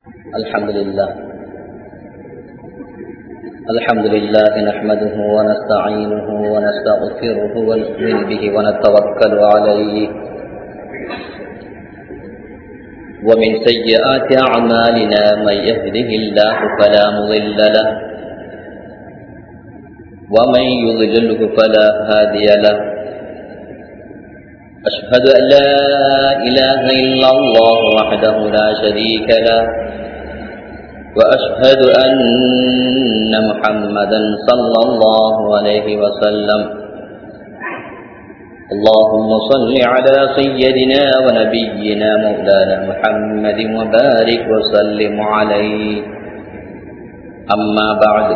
الحمد لله الحمد لله نحمده ونستعينه ونستغفره ونؤمن به ونتوكل عليه ومن سيئات أعمالنا من يهده الله فلا مضل له ومن يضلله فلا هادي له أشهد أن لا إله إلا الله وحده لا شريك له وأشهد أن محمدا صلى الله عليه وسلم اللهم صل على سيدنا ونبينا مولانا محمد وبارك وسلم عليه أما بعد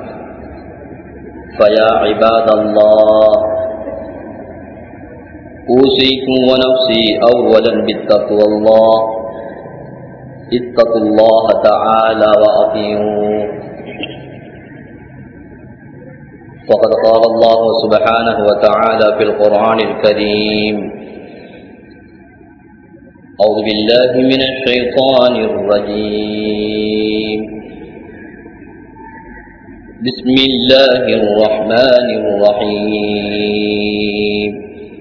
فيا عباد الله أوصيكم ونفسي أولا بالتقوى الله اتقوا الله تعالى وأطيعوه وقد قال الله سبحانه وتعالى في القرآن الكريم أعوذ بالله من الشيطان الرجيم بسم الله الرحمن الرحيم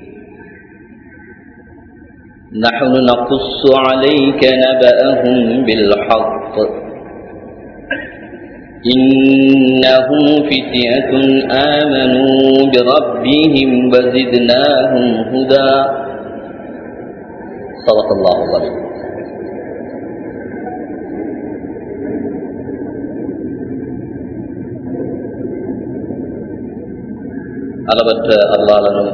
نحن نقص عليك نبأهم بالحق إنهم فتية آمنوا بربهم وزدناهم هدى صدق الله العظيم அளவற்ற அல்லாளனும்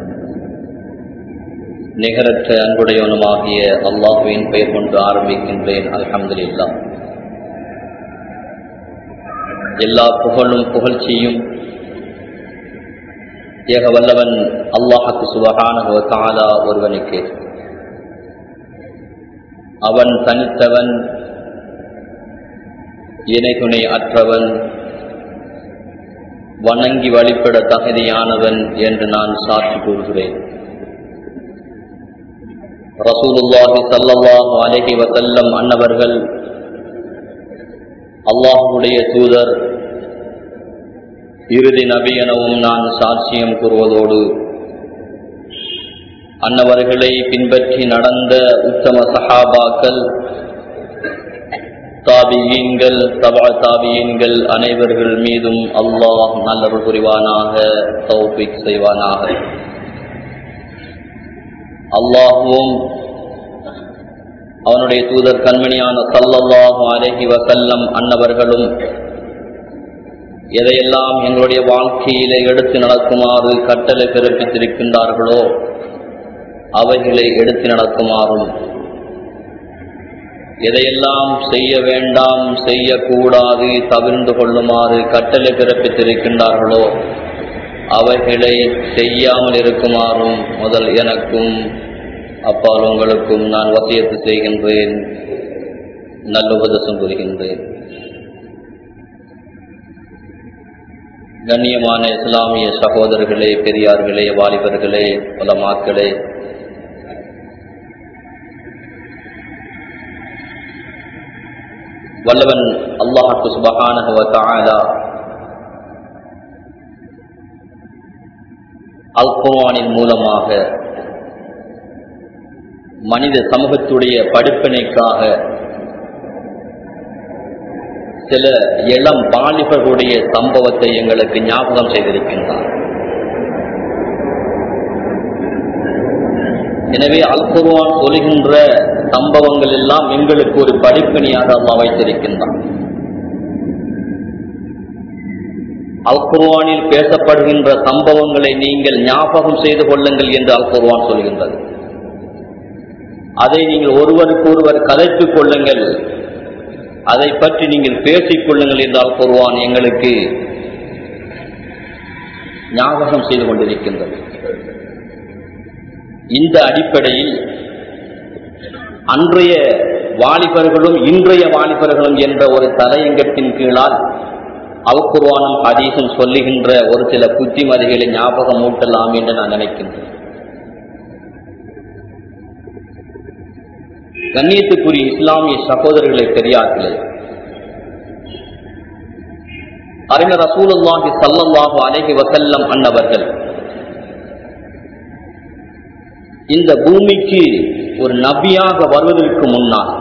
நிகரற்ற அன்புடையவனுமாகிய அல்லாஹுவின் பெயர் கொண்டு ஆரம்பிக்கின்றேன் அல்ஹம்துலில்லா எல்லா புகழும் புகழ்ச்சியும் ஏக வல்லவன் அல்லாஹுக்கு சுபகான தாலா ஒருவனுக்கு அவன் தனித்தவன் இணைகுணை அற்றவன் வணங்கி வழிபட தகுதியானவன் என்று நான் சாட்சி கூறுகிறேன் ரசூலுல்லாஹி சல்லல்லாஹு அலஹி வசல்லம் அன்னவர்கள் அல்லாஹுடைய தூதர் இறுதி நபி எனவும் நான் சாட்சியம் கூறுவதோடு அன்னவர்களை பின்பற்றி நடந்த உத்தம சஹாபாக்கள் தாபியீன்கள் தபா தாபியீன்கள் அனைவர்கள் மீதும் அல்லாஹ் நல்லவர் புரிவானாக தௌபிக் செய்வானாக அல்லாஹுவும் அவனுடைய தூதர் கண்மணியான சல்லல்லாஹு அலஹி வசல்லம் அன்னவர்களும் எதையெல்லாம் எங்களுடைய வாழ்க்கையிலே எடுத்து நடக்குமாறு கட்டளை பிறப்பித்திருக்கின்றார்களோ அவைகளை எடுத்து நடக்குமாறும் எதையெல்லாம் செய்ய வேண்டாம் செய்யக்கூடாது தவிர்ந்து கொள்ளுமாறு கட்டளை பிறப்பித்திருக்கின்றார்களோ அவைகளை செய்யாமல் இருக்குமாறும் முதல் எனக்கும் அப்பால் உங்களுக்கும் நான் வசியத்து செய்கின்றேன் நல்ல உபதேசம் புரிகின்றேன் கண்ணியமான இஸ்லாமிய சகோதரர்களே பெரியார்களே வாலிபர்களே உலமாக்களே வல்லவன் அல்லாஹு சுபகான அல் குர்வானின் மூலமாக மனித சமூகத்துடைய படிப்பினைக்காக சில இளம் வாலிபர்களுடைய சம்பவத்தை எங்களுக்கு ஞாபகம் செய்திருக்கின்றார் எனவே அல் குர்வான் சொல்கின்ற சம்பவங்கள் எல்லாம் எங்களுக்கு ஒரு படிப்பினையாக அல்லா வைத்திருக்கின்றான் அல் குர்வானில் பேசப்படுகின்ற சம்பவங்களை நீங்கள் ஞாபகம் செய்து கொள்ளுங்கள் என்று அல் குர்வான் சொல்கின்றது அதை நீங்கள் ஒருவருக்கு ஒருவர் கதைத்துக் கொள்ளுங்கள் அதை பற்றி நீங்கள் பேசிக் கொள்ளுங்கள் என்றால் கூறுவான் எங்களுக்கு ஞாபகம் செய்து கொண்டிருக்கின்றது இந்த அடிப்படையில் அன்றைய வாலிபர்களும் இன்றைய வாலிபர்களும் என்ற ஒரு தலையங்கத்தின் கீழால் அவுக்குர்வானும் அதீசும் சொல்லுகின்ற ஒரு சில புத்திமதிகளை ஞாபகம் ஊட்டலாம் என்று நான் நினைக்கின்றேன் கண்ணியத்துக்குரிய இஸ்லாமிய சகோதரர்களை பெரியார்களே அறிஞர் ரசூலுல்லாஹி ஸல்லல்லாஹு அலைஹி வஸல்லம் அன்னவர்கள் இந்த பூமிக்கு ஒரு நபியாக வருவதற்கு முன்னால்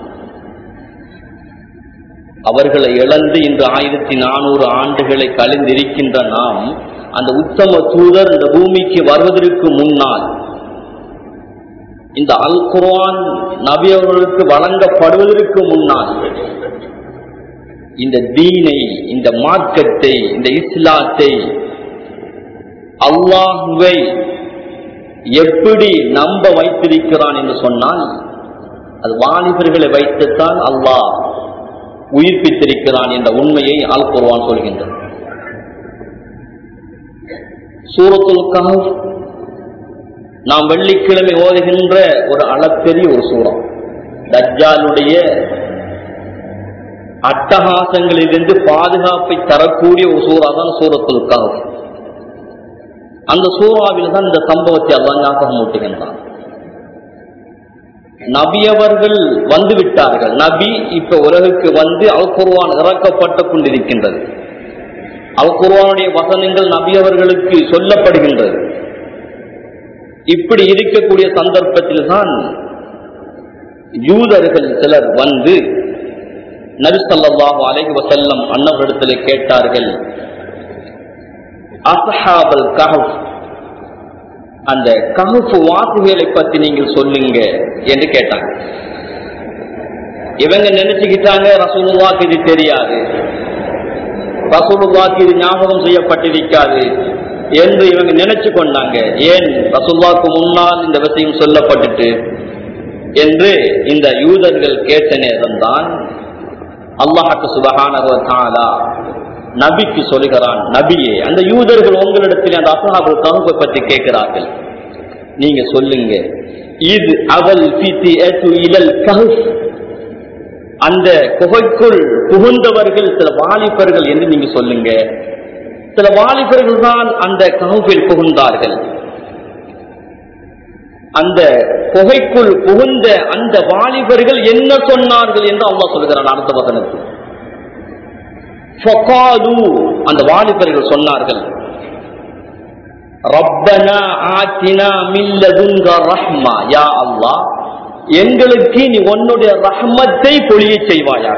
அவர்களை இழந்து இன்று ஆயிரத்தி நானூறு ஆண்டுகளை கழிந்திருக்கின்ற நாம் அந்த உத்தம தூதர் இந்த பூமிக்கு வருவதற்கு முன்னால் இந்த அல் குர்ஆன் நபி அவர்களுக்கு வழங்கப்படுவதற்கு முன்னால் இந்த தீனை இந்த மார்க்கத்தை இந்த இஸ்லாத்தை அல்லாஹுவை எப்படி நம்ப வைத்திருக்கிறான் என்று சொன்னால் அது வாலிபர்களை வைத்துத்தான் அல்லாஹ் உயிர்ப்பித்திருக்கிறான் என்ற உண்மையை அல் குர்ஆன் சொல்கின்றது சூரத்துல் கஹஃப் நாம் வெள்ளிக்கிழமை ஓதுகின்ற ஒரு அளப்பெரிய ஒரு சூறம் தஜ்ஜாலுடைய அட்டகாசங்களிலிருந்து பாதுகாப்பை தரக்கூடிய ஒரு சூறா தான் சூரத்துல் கஹஃப் அந்த சூறாவில் தான் இந்த சம்பவத்தை அல்லாஹ் ஞாபகம் ஊட்டுகின்றான் நபி அவர்கள் வந்து விட்டார்கள் நபி இப்ப உலகுக்கு வந்து அல் குர்ஆன் இறக்கப்பட்டுக் கொண்டிருக்கின்றது அல் குர்ஆனுடைய வசனங்கள் நபி அவர்களுக்கு சொல்லப்படுகின்றது இப்படி இருக்கக்கூடிய சந்தர்ப்பத்தில் தான் யூதர்கள் சிலர் வந்து நபி ஸல்லல்லாஹு அலைஹி வஸல்லம் அன்னவரிடத்தில் கேட்டார்கள் அஸ்ஹாபல் கஹஃப் அந்த கஹஃப் வாசிகளை பத்தி நீங்கள் சொல்லுங்க என்று கேட்டாங்க இவங்க நினைச்சுக்கிட்டாங்க ரசூலுல்லாஹ்க்கு இது தெரியாது ரசூலுல்லாஹ்க்கு இது ஞாபகம் செய்யப்பட்டிருக்காது என்று இவங்க நினைச்சு கொண்டாங்க ஏன் ரசூலுல்லாஹ்க்கு முன்னால் இந்த விஷயம் சொல்லப்பட்டுட்டு என்று இந்த யூதர்கள் கேட்ட நேரம்தான் அல்லாஹ்க்கு சுபஹானஹு வ தஆலா நபிக்கு சொல்லுகிறான் நபியே அந்த யூதர்கள் உங்களிடத்தில் அந்த அசஹாபுல் கஹஃபை பற்றி கேட்கிறார்கள் நீங்க சொல்லுங்க இது அவல் ஃபித்தியது இலல் கஹஃப் அந்த குகைக்குள் புகுந்தவர்கள் சில வாலிபர்கள் என்று நீங்க சொல்லுங்க சில வாலிபர்கள் தான் அந்த கஹஃபில் புகுந்தார்கள் அந்த குகைக்குள் புகுந்த அந்த வாலிபர்கள் என்ன சொன்னார்கள் என்று அல்லாஹ் சொல்கிறான் அடுத்த வசனத்தில் فقالوا அந்த வாலிபர்கள் சொன்னார்கள் ரப்பனா ஆத்தினா மின் லதுன்க ரஹ்மா யா அல்லாஹ் எங்களுக்கு நீ உன்னுடைய ரஹ்மத்தை பொழிய செய்வாயாக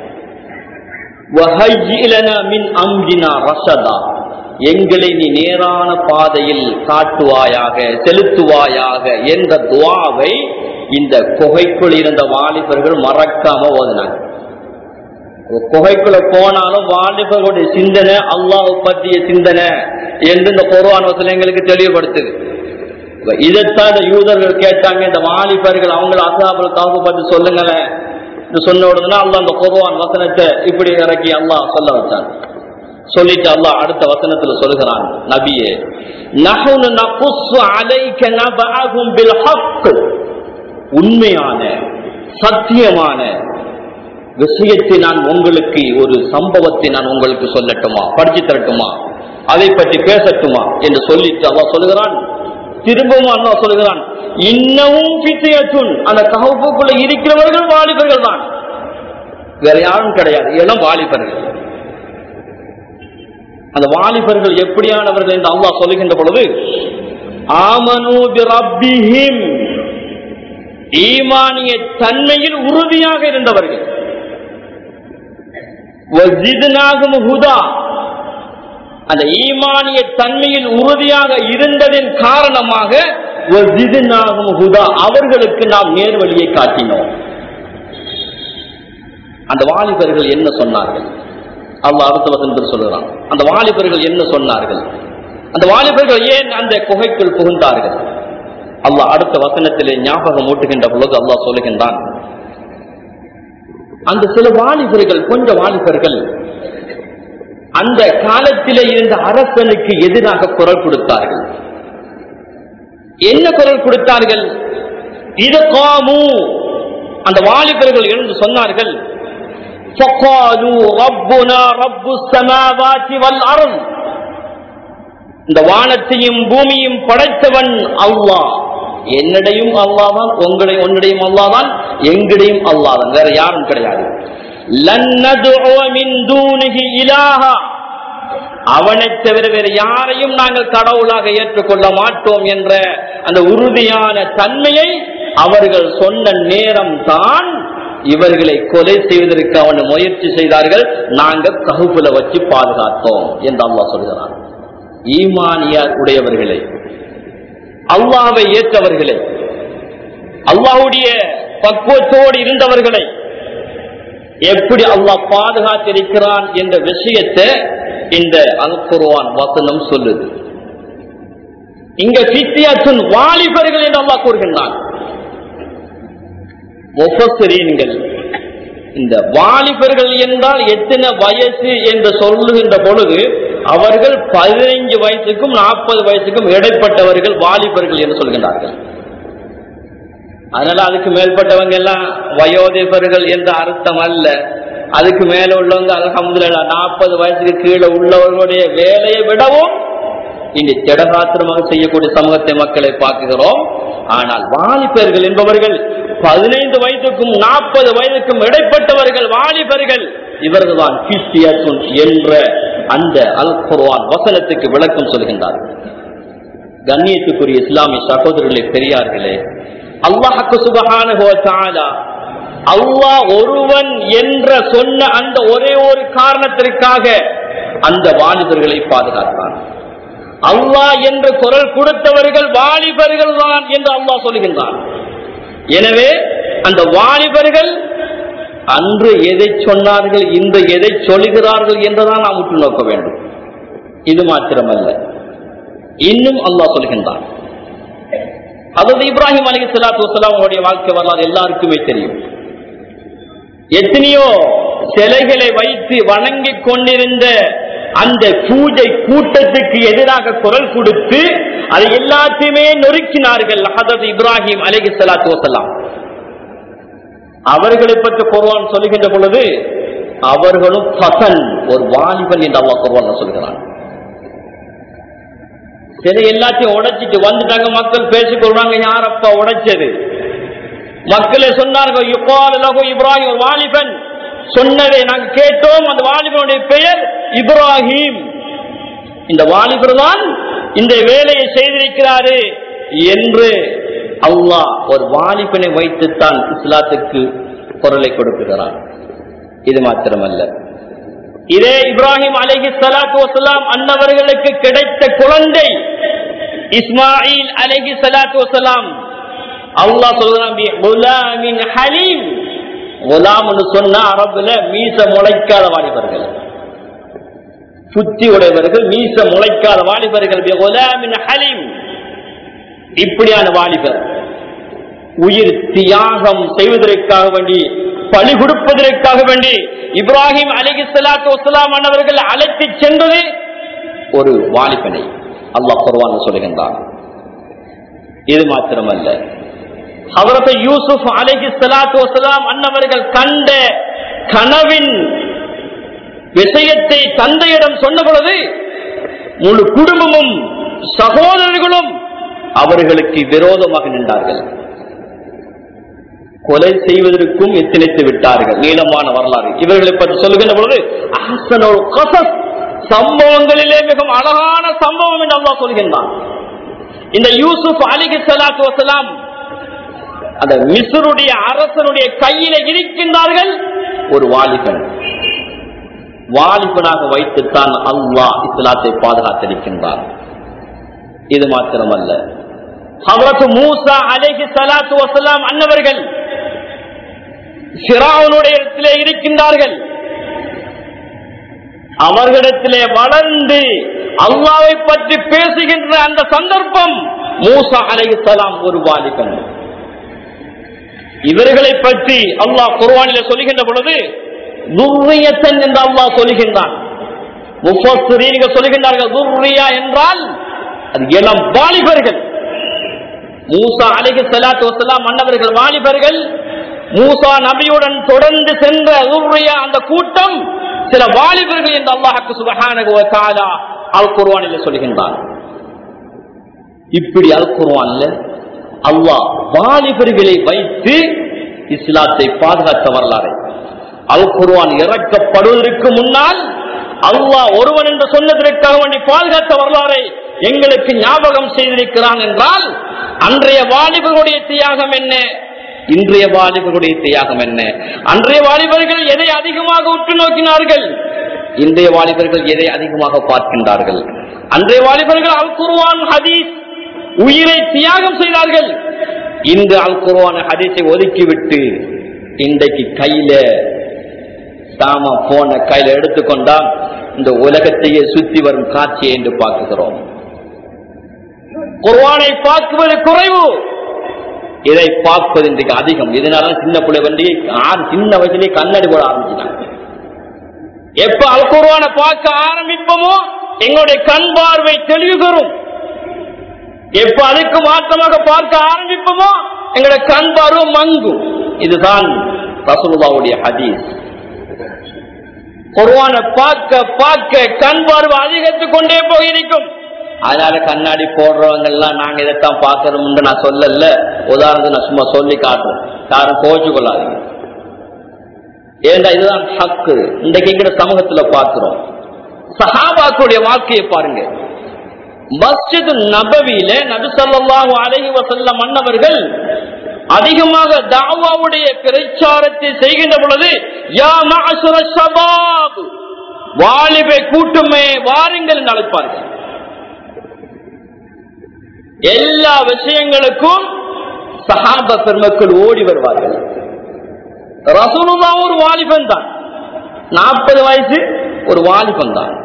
வஹய்யி லனா மின் அம்ரினா ரஷதா எங்களை நீ நேரான பாதையில் காட்டுவாயாக செலுத்துவாயாக என்ற துவாவை இந்த குகைக்குள் இருந்த வாலிபர்கள் மறக்காம ஓதினாங்க குகைக்குள்ள போனாலும் வாலிபர்களுடைய சிந்தனை அல்லாஹ் பற்றிய சிந்தனை என்று இந்த பொருவான எங்களுக்கு தெளிவுபடுத்துது இதைத்தான் இந்த யூதர்கள் கேட்டாங்க இந்த வாலிபர்கள் அவங்கள அசாபல் காப்பு பத்தி சொல்லுங்களேன் சொன்ன உடனே அல்லா அந்த பொதுவான் வசனத்தை இப்படி இறக்கி அல்லாஹ் சொல்ல வச்சான் சொல்லிட்டு அல்லாஹ் அடுத்த வசனத்துல சொல்லுகிறான் நபியே நஹுனு நகுஸ்ஸு அலைக நபஅஹும் பில் ஹக் உண்மையான சத்தியமான விஷயத்தை நான் உங்களுக்கு ஒரு சம்பவத்தை நான் உங்களுக்கு சொல்லட்டுமா படிச்சு தரட்டுமா அதை பற்றி பேசட்டுமா என்று சொல்லிட்டு அல்லா சொல்லுகிறான் திரும்பவும் அல்லா சொல்லுகிறான் இன்னமும் பித்தையத்துன் அந்த கவுப்புக்குள்ள இருக்கிறவர்கள் வாலிபர்கள் தான் வேற யாரும் கிடையாது எல்லாம் வாலிபர்கள் அந்த வாலிபர்கள் எப்படியானவர்கள் என்று அல்லாஹ் சொல்லுகின்ற பொழுது ஆமனு ரப்பிஹிம் ஈமானிய தன்மையில் உறுதியாக இருந்தவர்கள் ஹுதா அந்த ஈமானிய தன்மையில் உறுதியாக இருந்ததின் காரணமாக ஹுதா அவர்களுக்கு நாம் நேர்வழியை காட்டினோம் அந்த வாலிபர்கள் என்ன சொன்னார்கள் அல்லாஹ் அடுத்த வசனத்தில் சொல்லுகிறான் அந்த வாலிபர்கள் என்ன சொன்னார்கள் அந்த வாலிபர்கள் ஏன் அந்த குகைக்குள் புகுந்தார்கள் அல்லாஹ் அடுத்த வசனத்திலே ஞாபகம் ஊட்டுகின்ற பொழுது அல்லாஹ் சொல்லுகின்றான் அந்த சில வாலிபர்கள் கொஞ்ச வாலிபர்கள் அந்த காலத்திலே இருந்த அரசனுக்கு எதிராக குரல் கொடுத்தார்கள் என்ன குரல் கொடுத்தார்கள் இது காமு அந்த வாலிபர்கள் எழுந்து சொன்னார்கள் فقالوا ربنا رب السماوات والارض இந்த வானத்தையும் பூமியும் படைத்தவன் அல்லாஹ் என்னடையும் அல்லாதான் உங்களை உன்னுடையும் அல்லாதான் எங்களையும் அல்லாஹ் தான் வேற யாரும் கிடையாது லன் நதுஉ மின் தூனிஹி இலாஹா அவனை தவிர வேறு யாரையும் நாங்கள் கடவுளாக ஏற்றுக்கொள்ள மாட்டோம் என்ற அந்த உறுதியான தன்மையை அவர்கள் சொன்ன நேரம் தான் இவர்களை கொலை செய்வதற்கு அவன் முயற்சி செய்தார்கள் நாங்கள் ககுப்புல வச்சு பாதுகாத்தோம் என்று அல்லாஹ் சொல்கிறார் ஈமானியார் உடையவர்களே அல்லாவை ஏற்றவர்களே அல்லாஹ்வுடைய பக்குவத்தோடு இருந்தவர்களை எப்படி அல்லாஹ் பாதுகாத்திருக்கிறான் என்ற விஷயத்தை இந்த அல் குர்ஆன் வசனம் சொல்லுது இங்க சித்தியாத்துன் வாலிபர்கள் என்று அல்லாஹ் கூறுகின்றான் முஃபஸ்ஸரீன்கள் இந்த வாலிபர்கள் என்றால் எத்தனை வயசு என்று சொல்லுகின்ற பொழுது அவர்கள் பதினைஞ்சு வயசுக்கும் நாற்பது வயசுக்கும் இடைப்பட்டவர்கள் வாலிபர்கள் என்று சொல்கின்றார்கள் அதனால அதுக்கு மேற்பட்டவங்க எல்லாம் வயோதிபர்கள் என்ற அர்த்தம் அல்ல அதுக்கு மேல உள்ளவங்க அலமதுல்லா நாற்பது வயசுக்கு கீழே உள்ளவர்களுடைய வேலையை விடவும் இன்று திடகாத்திரமாக செய்யக்கூடிய சமூகத்தை மக்களை பார்க்கிறோம் ஆனால் வாலிபர்கள் என்பவர்கள் பதினைந்து வயதுக்கும் நாற்பது வயதுக்கும் இடைப்பட்டவர்கள் வாலிபர்கள் இவர்கள் தான் என்ற அந்த அல் குர்ஆன் வசனத்துக்கு விளக்கம் சொல்கின்றார்கள் கண்ணியத்துக்குரிய இஸ்லாமிய சகோதரர்களே பெரியார்களே அல்லாஹுக்கு சுபஹானஹு வ தஆலா அல்லாஹ் ஒருவன் என்ற சொன்ன அந்த ஒரே ஒரு காரணத்திற்காக அந்த வாலிபர்களை பாதுகாத்தான் அல்லாஹ் என்று குரல் கொடுத்தவர்கள் வாலிபர்கள் தான் என்று அல்லாஹ் சொல்கின்றான் எனவே அந்த வாலிபர்கள் அன்று எதை சொன்னார்கள் இன்று எதை சொல்கிறார்கள் என்றுதான் நாம் உற்று நோக்க வேண்டும் இது மாத்திரமல்ல இன்னும் அல்லாஹ் சொல்கின்றான் அதாவது இப்ராஹிம் அலி சலாத்து வலாம் அவருடைய வாழ்க்கை வரலாறு எல்லாருக்குமே தெரியும் எத்தனையோ சிலைகளை வைத்து வணங்கிக் கொண்டிருந்த அந்த பூஜை கூட்டத்துக்கு எதிராக குரல் கொடுத்து அதை எல்லாத்தையுமே நொறுக்கினார்கள் ஹதரத் இப்ராஹிம் அலி சலாத்து வலாம் அவர்களை பற்றி குர்வான் சொல்லுகின்ற பொழுது அவர்களும் பசன் ஒரு வாலிபன் என்று அல்லாஹ் குர்வான் சொல்கிறான் சிலை எல்லாத்தையும் உடைச்சிட்டு வந்துட்டாங்க மக்கள் பேசிக் கொள்றாங்க யாரப்பா உடைச்சது மக்களே சொன்னார்கள் யுகால் லகு இப்ராஹிம் ஒரு வாலிபன் சொன்னதை நாங்கள் கேட்டோம் அந்த வாலிபனுடைய பெயர் இப்ராஹிம் இந்த வாலிபர் தான் இந்த வேலையை செய்திருக்கிறாரு என்று அல்லாஹ் ஒரு வாலிபனை வைத்துத்தான் இஸ்லாத்துக்கு பொருளை கொடுக்குகிறான் இது மாத்திரமல்ல இதே இப்ராஹிம் அலஹி சலாத்து வசலாம் அன்னவர்களுக்கு கிடைத்த குழந்தை இஸ்மாயில் அலஹி சலாத்து வசலாம் அல்லாஹ் சொல்றான் ஹலீம் குலாம்னு சொன்ன அரபுல மீச முளைக்காத வாலிபர்கள் புத்தி உடையவர்கள் மீச முளைக்காத வாலிபர்கள் குலாமின் ஹலீம் இப்படியான வாலிபர் உயிர் தியாகம் செய்வதற்காக வேண்டி பழி கொடுப்பதற்காக வேண்டி இப்ராஹிம் அலிகி சலாத்து வசலாம் அவர்கள் அழைத்து சென்றது ஒரு வாலிபனை அல்லாஹ் குர்வான் சொல்லுகின்றான் இது மாத்திரமல்ல அவரது யூசுப் அலிகி சலாத்து வசலாம் அன்னவர்கள் கண்ட கனவின் விஷயத்தை தந்தையிடம் சொன்ன பொழுது முழு குடும்பமும் சகோதரர்களும் அவர்களுக்கு விரோதமாக நின்றார்கள் கொலை செய்வதற்கும் எத்தனைத்து விட்டார்கள் நீளமான வரலாறு இவர்களை பற்றி சொல்லுகின்ற பொழுது அஹ்சனுல் கசஸ் சம்பவங்களிலே மிகவும் அழகான சம்பவம் என்று அல்லாஹ் சொல்கின்றான் இந்த யூசுப் அலிகி சலாத்து வசலாம் அந்த மிஸ்ருடைய அரசனுடைய கையில இருக்கின்றார்கள் ஒரு வாலிபன் வாலிபனாக வைத்துத்தான் அல்லாஹ் இஸ்லாத்தை பாதுகாத்திருக்கின்றார் இது மாத்திரமல்ல ஹவரத்து மூசா அலைஹி சலாத்து வசலாம் அன்னவர்கள் சிராவனுடைய இடத்திலே இருக்கின்றார்கள் அவர்களிடத்திலே வளர்ந்து அல்லாவை பற்றி பேசுகின்ற அந்த சந்தர்ப்பம் மூசா அலைஹி சலாம் ஒரு வாலிபன் இவர்களை பற்றி அல்லாஹ் குர்வானில சொல்லுகின்ற பொழுது துர்ரியத்தன் என்று அல்லாஹ் சொல்லுகின்றான் முஃபஸ்ஸரீன்கள் சொல்லுகின்றார்கள் துர்ரியா என்றால் அது இளம் வாலிபர்கள் மூசா அலிஹி சலாத்து வசலாம் மன்னவர்கள் வாலிபர்கள் மூசா நபியுடன் தொடர்ந்து சென்ற உர்ரியா அந்த கூட்டம் சில வாலிபர்கள் என்று அல்லாஹுக்கு சுபஹானஹு வ தஆலா அல் குர்ஆனில் சொல்கின்றான் இப்படி அல் குர்ஆன்ல அல்லாஹ் வாலிபர்களை வைத்து இஸ்லாத்தை பாதுகாத்த வரலாறு அல் குர்ஆன் இறக்கப்படுவதற்கு முன்னால் அல்லாஹ் ஒருவன் என்று சொன்னதற்காக வேண்டி பாதுகாத்த வரலாறை எங்களுக்கு ஞாபகம் செய்திருக்கிறான் என்றால் அன்றைய வாலிபர்களுடைய தியாகம் என்ன இன்றைய வாலிபர்களுடைய தியாகம் என்ன அன்றைய வாலிபர்கள் எதை அதிகமாக உற்று நோக்கினார்கள் இன்றைய வாலிபர்கள் எதை அதிகமாக பார்க்கின்றார்கள் அன்றைய வாலிபர்கள் அல் குர்ஆன் ஹதீஸ் உயிரை தியாகம் செய்தார்கள் இன்று அல் குர்ஆன் ஹதீஸை ஒதுக்கிவிட்டு இன்றைக்கு கையில சாமா போன கையில எடுத்துக்கொண்டால் இந்த உலகத்தையே சுத்தி வரும் காட்சியை என்று பார்க்கிறோம் குர்ஆனை பார்க்குவது குறைவு இதை பார்ப்பது இன்றைக்கு அதிகம் இதனால சின்ன பிள்ளை வண்டி ஆறு சின்ன வயசுலயே கண்ணாடி போட ஆரம்பிச்சிட்டாங்க எப்ப அல் குர்ஆனை பார்க்க ஆரம்பிப்போமோ எங்களுடைய கண் பார்வை தெளிவு பெறும் எப்ப அதுக்கு மாற்றமாக பார்க்க ஆரம்பிப்போமோ எங்களுடைய கண் பார்வை மங்கும் இதுதான் ரசூலுல்லாவுடைய ஹதீஸ் குர்ஆனை பார்க்க பார்க்க கண் பார்வை அதிகரித்துக் கொண்டே போயிருக்கும் அதனால கண்ணாடி போடுறவங்க எல்லாம் நாங்க இதைத்தான் பார்க்கணும்னு நான் சொல்லல உதாரணத்துக்கு நான் சும்மா சொல்லி காட்டுறேன் யாரும் கோச்சு கொள்ளாதீங்க ஏண்டா இதுதான் ஹக்கு இன்றைக்கு எங்கிற சமூகத்துல பார்க்கிறோம் சஹாபாக்குடைய வாழ்க்கையை பாருங்க மஸ்ஜித் நபவியில நபி ஸல்லல்லாஹு அலைஹி வஸல்லம் மன்னவர்கள் அதிகமாக தாவாவுடைய பிரச்சாரத்தை செய்கின்ற பொழுது யா மஅஷர ஷபாப் வாலிபை கூட்டமே வாருங்கள் என்று அழைப்பார்கள் எல்லா விஷயங்களுக்கும் சஹாப பெருமக்கள் ஓடி வருவார்கள் ரசூலுல்லா ஒரு வாலிபன் தான் நாற்பது வயசு ஒரு வாலிபன் தான்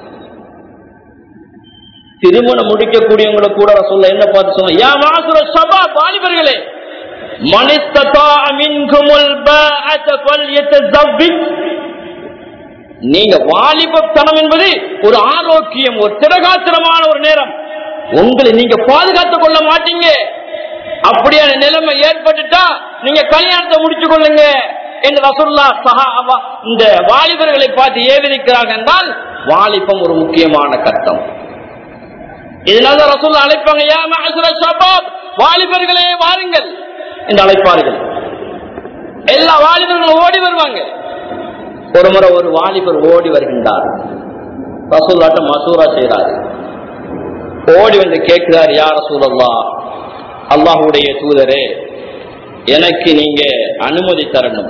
திருமணம் முடிக்கக்கூடியவங்களை கூட ரசூல்ல என்ன பார்த்து சொன்ன யா மாசுர சபா வாலிபர்களே மனிஸ்ததா மின்குமுல் பாஅத ஃபல்யதஸவ்விஜ் நீங்க வாலிபத்தனம் என்பது ஒரு ஆரோக்கியம் ஒரு திரகாத்திரமான ஒரு நேரம் உங்களை நீங்க பாதுகாத்துக் கொள்ள மாட்டீங்க அப்படியான நிலைமை ஏற்பட்டுட்டா நீங்க கல்யாணத்தை முடிச்சு கொள்ளுங்க என்று ரசுல்லா சஹா இந்த வாலிபர்களை பார்த்து ஏவிருக்கிறார்கள் என்றால் வாலிபம் ஒரு முக்கியமான கட்டம் இதனால ரசூல்லா அழைப்பாங்க யா மஅஷர ஷபாப் வாலிபர்களே வாருங்கள் என்று அழைப்பார்கள் எல்லா வாலிபர்களும் ஓடி வருவாங்க ஒரு முறை ஒரு வாலிபர் ஓடி வருகின்றார் ரசூல்லாட்ட மசூரா செய்கிறார் ஓடி வந்து கேட்கிறார் யார் ரசூலல்லா அல்லாஹுடைய தூதரே எனக்கு நீங்க அனுமதி தரணும்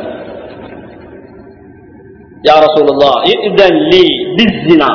யார் ரசூலல்லா இதன் லீ பிஸ்ஸினா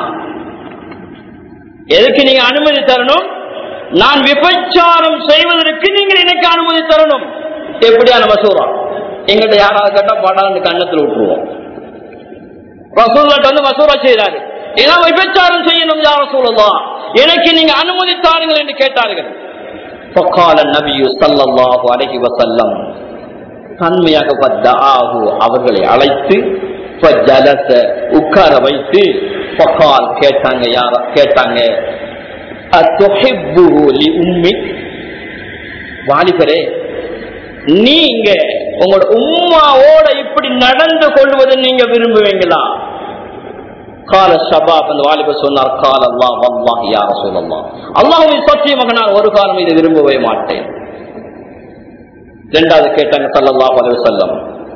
எதுக்கு நீங்க அனுமதி தரணும் நான் விபச்சாரம் செய்வதற்கு நீங்கள் எனக்கு அனுமதி தரணும் எப்படியான மசூரா எங்கிட்ட யாராவது கேட்டா படான்னு கண்ணத்தில் விட்டுருவோம் ரசூல்லாட்ட வந்து மசூரா செய்தாரு ஏன்னா விபச்சாரம் செய்யணும் யார் ரசூலல்லா எனக்கு நீங்க அனுமதி தாருங்கள் என்று கேட்டார்கள் فقال النبي صلى الله عليه وسلم தன்மையாக பத்தாஹு அவர்களை அழைத்து ஃபஜலஸ உட்கார வைத்து ஃபகால் கேட்டாங்க யார கேட்டாங்க அத்துஹிப்புஹு லிஉம்மிக் வாலிபரே நீங்க உங்களோட உம்மாவோட இப்படி நடந்து கொள்வதை நீங்க விரும்புவீங்களா கால ஷபாப் அந்த வாலிபர் சொன்னார் கால் அல்லா வல்லாஹ் யார சொல்லலாம் அல்லாஹுவின் சத்தியமாக நான் ஒரு காலம் இதை விரும்பவே மாட்டேன் இரண்டாவது கேட்டாங்க சல்லல்லாஹு அலைஹி வஸல்லம்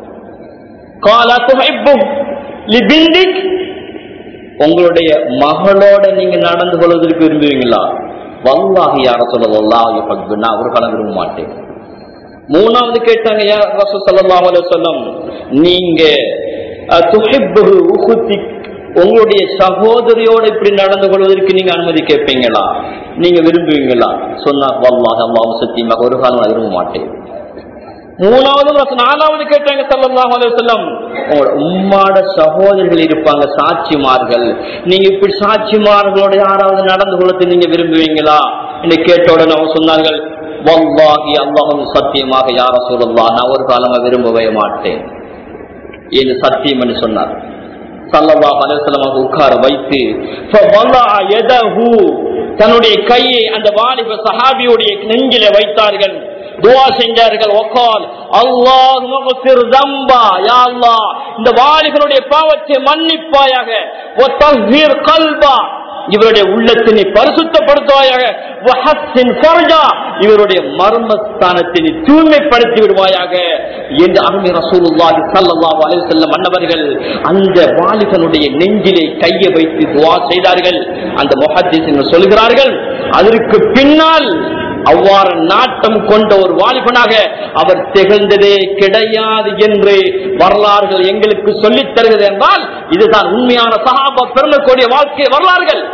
கால துஹிப்பு லிபிந்திக் உங்களுடைய மகளோட நீங்க நடந்து கொள்வதற்கு விரும்புவீங்களா வல்லாஹி யார சொல்லலாம் நான் ஒரு காலம் விரும்ப மாட்டேன் மூணாவது கேட்டாங்க யா ரசூல் ஸல்லல்லாஹு அலைஹி வஸல்லம் நீங்க துஹிப்புஹு உஹுத்திக் உங்களுடைய சகோதரியோட இப்படி நடந்து கொள்வதற்கு நீங்க அனுமதி கேட்பீங்களா நீங்க விரும்புவீங்களா சொன்னா வல்லாஹ் அல்லாஹ் சத்தியமாக ஒரு காலம் நான் விரும்ப மாட்டேன் மூணாவது ரசூல் நாலாவது கேட்டாங்க ஸல்லல்லாஹு அலைஹி வஸல்லம் உங்களோட உம்மாட சகோதரிகள் இருப்பாங்க சாட்சிமார்கள் நீங்க இப்படி சாட்சிமார்களோட யாராவது நடந்து கொள்வது நீங்க விரும்புவீங்களா என்று கேட்ட உடனே அவங்க சொன்னார்கள் வல்லாஹி அல்லாஹும் சத்தியமாக யார சொல்லலாம் நான் ஒரு காலமா விரும்பவே மாட்டேன் என்று சத்தியம் என்று சொன்னார் சல்லல்லாஹு அலைஹி வஸல்லம் உட்கார வைத்து ஃபவலா யதஹு தன்னுடைய கையை அந்த வாலிப சஹாபியுடைய நெஞ்சிலே வைத்தார்கள் துவா செஞ்சார்கள் ஒக்கால் அல்லாஹ் தம்பா யா அல்லாஹ் இந்த வாலிபனுடைய பாவத்தை மன்னிப்பாயாக ஒத்தஹீர் கல்பா இவருடைய உள்ளத்தினை பரிசுத்தப்படுத்துவாயாக வஹஸ்ஸின் ஃபர்ஜா இவருடைய மர்மஸ்தானத்தினை தூய்மைப்படுத்தி விடுவாயாக என்று அருமை ரசூலுல்லாஹி ஸல்லல்லாஹு அலைஹி வஸல்லம் அன்னவர்கள் அந்த வாலிபனுடைய நெஞ்சிலே கையை வைத்து துஆ செய்தார்கள் அந்த முஹத்திஸின் சொல்கிறார்கள் அதற்கு பின்னால் அவ்வாறு நாட்டம் கொண்ட ஒரு வாலிபனாக அவர் திகழ்ந்ததே கிடையாது என்று வரலாறுகள் எங்களுக்கு சொல்லித் தருகிறது என்றால் இதுதான் உண்மையான சகாப பெருமக்கூடிய வாழ்க்கை வரலாறுகள்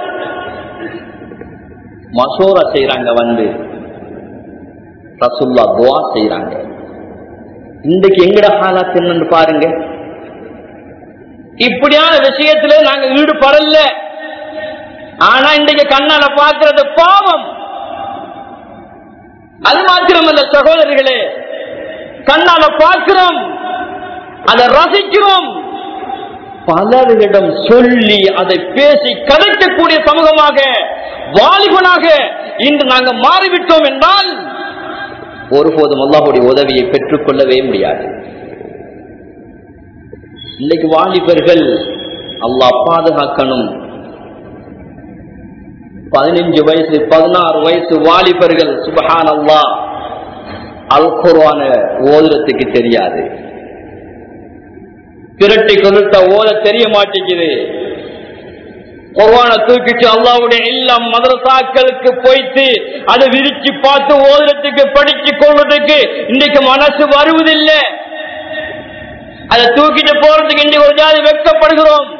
மசோரா செய்யறாங்க வந்து ரசுல்லா துவா செய்யறாங்க இன்றைக்கு எங்கட ஹாலாத் என்னன்னு பாருங்க இப்படியான விஷயத்துல நாங்க ஈடுபடல ஆனா இன்றைக்கு கண்ணால பார்க்கிறது பாவம் அது மாத்திரமல்ல சகோதரிகளே கண்ணால பார்க்கிறோம் அதை ரசிக்கிறோம் பலரிடம் சொல்லி அதை பேசி கதைக்கக்கூடிய சமூகமாக வாலிபனாக இன்று நாங்கள் மாறிவிட்டோம் என்றால் ஒருபோதும் அல்லாஹுடைய உதவியை பெற்றுக் கொள்ளவே முடியாது இன்னைக்கு வாலிபர்கள் அல்லாஹ் பாதுகாக்கணும் பதினஞ்சு வயசு பதினாறு வயசு வாலிபர்கள் சுபஹான் அல்லா அல் குர்ஆன ஓதுறதுக்கு தெரியாது திரட்டி கொண்டுட்ட ஓத தெரிய மாட்டேங்குது குர்ஆன தூக்கிட்டு அல்லாவுடைய எல்லா மதரசாக்களுக்கு போயிட்டு அதை விரிச்சு பார்த்து ஓதுறதுக்கு படிச்சு கொள்றதுக்கு இன்னைக்கு மனசு வருவதில்லை அதை தூக்கிட்டு போறதுக்கு இன்னைக்கு ஒரு ஜாதி வெட்கப்படுகிறோம்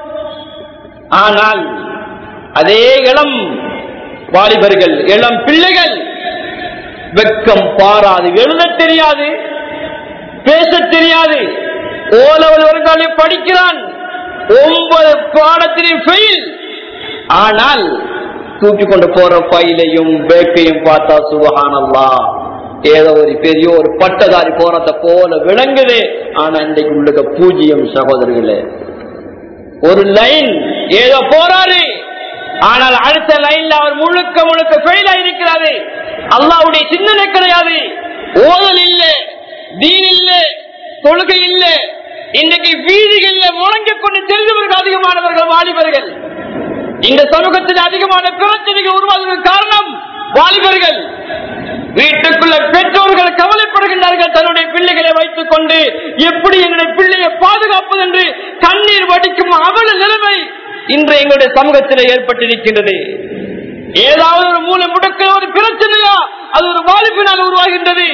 ஆனால் அதே இளம் வாலிபர்கள் இளம் பிள்ளைகள் வெக்கம் பாராது எழுத தெரியாது பேச தெரியாது ஓலவல் வருங்காலே படிக்கிறான் ஒன்பது பாடத்திலையும் ஃபெயில் ஆனால் தூக்கி கொண்டு போற பையிலையும் பேக்கையும் பார்த்தா சுபஹானல்லா ஏதோ ஒரு பெரிய ஒரு பட்டதாரி போறத போல விளங்குது ஆனா இன்றைக்கு உள்ள பூஜ்யம் சகோதரர்களே ஒரு லைன் ஏதோ போறாரு ஆனால் அடுத்த லைன்ல அவர் முழுக்க முழுக்க ஃபெயில் ஆயிருக்கிறாரு அல்லாவுடைய சிந்தனை கிடையாது ஓதல் இல்ல தீன் இல்ல தொழுகை இல்ல இன்னைக்கு வீதிகள்ல முழங்கிக் கொண்டு தெரிந்தவர்கள் அதிகமானவர்கள் வாலிபர்கள் இந்த சமூகத்தில் அதிகமான பிரச்சனைகள் உருவாவதற்கு காரணம் வாலிபர்கள் வீட்டுக்குள்ள பெற்றோர்கள் கவலைப்படுகின்றார்கள் தன்னுடைய பிள்ளைகளை வைத்துக் கொண்டு எப்படி எங்களுடைய பிள்ளையை பாதுகாப்பது என்று கண்ணீர் வடிக்கும் அவல நிலைமை இன்று எங்களுடைய சமூகத்தில் ஏற்பட்டிருக்கின்றது ஏதாவது ஒரு மூலை முடக்க ஒரு பிரச்சனையா அது ஒரு வாலிப்பினால் உருவாகின்றது